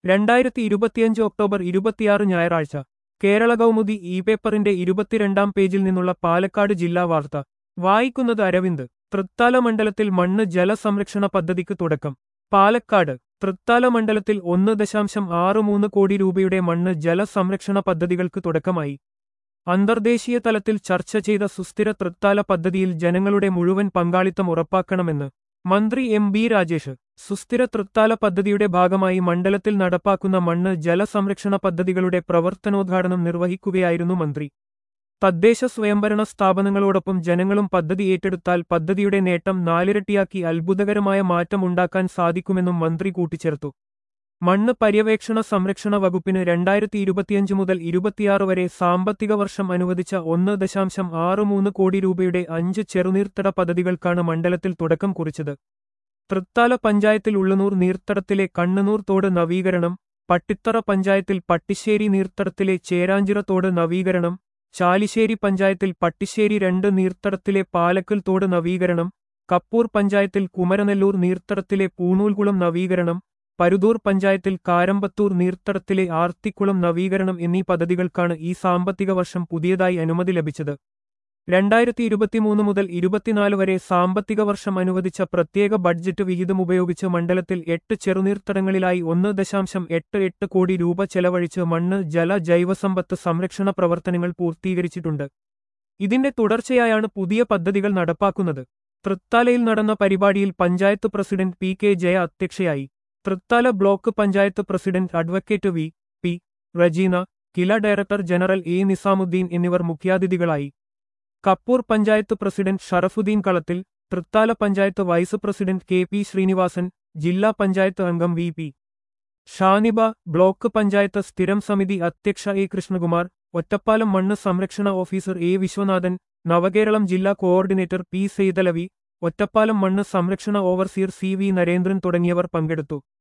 രണ്ടായിരത്തി ഇരുപത്തിയഞ്ച് ഒക്ടോബർ ഇരുപത്തിയാറ് ഞായറാഴ്ച കേരള കൗമുദി ഇ പേപ്പറിന്റെ ഇരുപത്തിരണ്ടാം പേജിൽ നിന്നുള്ള പാലക്കാട് ജില്ലാ വാർത്ത വായിക്കുന്നത് അരവിന്ദ് തൃത്താല മണ്ഡലത്തിൽ മണ്ണ് ജലസംരക്ഷണ പദ്ധതിക്ക് തുടക്കം പാലക്കാട് തൃത്താല മണ്ഡലത്തിൽ ഒന്ന് ദശാംശം ആറ് മൂന്ന് കോടി രൂപയുടെ മണ്ണ് ജലസംരക്ഷണ പദ്ധതികൾക്ക് തുടക്കമായി അന്തർദേശീയ തലത്തിൽ ചർച്ച ചെയ്ത സുസ്ഥിര തൃത്താല പദ്ധതിയിൽ ജനങ്ങളുടെ മുഴുവൻ പങ്കാളിത്തം ഉറപ്പാക്കണമെന്ന് മന്ത്രി എം ബി രാജേഷ് സുസ്ഥിര തൃത്താല പദ്ധതിയുടെ ഭാഗമായി മണ്ഡലത്തിൽ നടപ്പാക്കുന്ന മണ്ണ് ജലസംരക്ഷണ പദ്ധതികളുടെ പ്രവർത്തനോദ്ഘാടനം നിർവഹിക്കുകയായിരുന്നു മന്ത്രി തദ്ദേശ സ്വയംഭരണ സ്ഥാപനങ്ങളോടൊപ്പം ജനങ്ങളും പദ്ധതി ഏറ്റെടുത്താൽ പദ്ധതിയുടെ നേട്ടം നാലിരട്ടിയാക്കി അത്ഭുതകരമായ മാറ്റം ഉണ്ടാക്കാൻ സാധിക്കുമെന്നും മന്ത്രി കൂട്ടിച്ചേർത്തു മണ്ണ് പര്യവേക്ഷണ സംരക്ഷണ വകുപ്പിന് രണ്ടായിരത്തി ഇരുപത്തിയഞ്ച് മുതൽ ഇരുപത്തിയാറ് വരെ സാമ്പത്തിക വർഷം അനുവദിച്ച ഒന്ന് ദശാംശം ആറ് മൂന്ന് കോടി രൂപയുടെ അഞ്ച് ചെറുനീർത്തട പദ്ധതികൾക്കാണ് മണ്ഡലത്തിൽ തുടക്കം കുറിച്ചത് തൃത്താല പഞ്ചായത്തിൽ ഉള്ളനൂർ നീർത്തടത്തിലെ കണ്ണനൂർ തോട് നവീകരണം പട്ടിത്തറ പഞ്ചായത്തിൽ പട്ടിശ്ശേരി നീർത്തടത്തിലെ ചേരാഞ്ചിറ തോട് നവീകരണം ചാലിശ്ശേരി പഞ്ചായത്തിൽ പട്ടിശ്ശേരി രണ്ട് നീർത്തടത്തിലെ പാലക്കൽ തോട് നവീകരണം കപ്പൂർ പഞ്ചായത്തിൽ കുമരനെല്ലൂർ നീർത്തടത്തിലെ പൂണൂൽകുളം നവീകരണം പരുതൂർ പഞ്ചായത്തിൽ കാരമ്പത്തൂർ നീർത്തടത്തിലെ ആർത്തിക്കുളം നവീകരണം എന്നീ പദ്ധതികൾക്കാണ് ഈ സാമ്പത്തിക വർഷം പുതിയതായി അനുമതി ലഭിച്ചത് രണ്ടായിരത്തി ഇരുപത്തിമൂന്ന് മുതൽ ഇരുപത്തിനാല് വരെ സാമ്പത്തിക വർഷം അനുവദിച്ച പ്രത്യേക ബഡ്ജറ്റ് വിഹിതം ഉപയോഗിച്ച് മണ്ഡലത്തിൽ എട്ട് ചെറുനീർത്തടങ്ങളിലായി ഒന്ന് ദശാംശം എട്ട് എട്ട് കോടി രൂപ ചെലവഴിച്ച് മണ്ണ് ജല ജൈവസമ്പത്ത് സംരക്ഷണ പ്രവർത്തനങ്ങൾ പൂർത്തീകരിച്ചിട്ടുണ്ട് ഇതിന്റെ തുടർച്ചയായാണ് പുതിയ പദ്ധതികൾ നടപ്പാക്കുന്നത് തൃത്താലയിൽ നടന്ന പരിപാടിയിൽ panchayat president P K Jaya അധ്യക്ഷയായി Thrithala block panchayat president advocate V P Rejina KILA director general A Nizamuddin എന്നിവർ മുഖ്യാതിഥികളായി Kappur panchayat president Sharafuddin Kalathil Thrithala panchayat vice president K P Srinivasan ജില്ലാ പഞ്ചായത്ത് അംഗം V P Shaniba block panchayat സ്ഥിരം സമിതി അധ്യക്ഷ എ കൃഷ്ണകുമാർ ഒറ്റപ്പാലം മണ്ണ് സംരക്ഷണ ഓഫീസർ എ വിശ്വനാഥൻ നവകേരളം ജില്ലാ കോർഡിനേറ്റർ പി സെയ്തലവി ഒറ്റപ്പാലം മണ്ണ് സംരക്ഷണ ഓവർസിയർ സി വി നരേന്ദ്രൻ തുടങ്ങിയവർ പങ്കെടുത്തു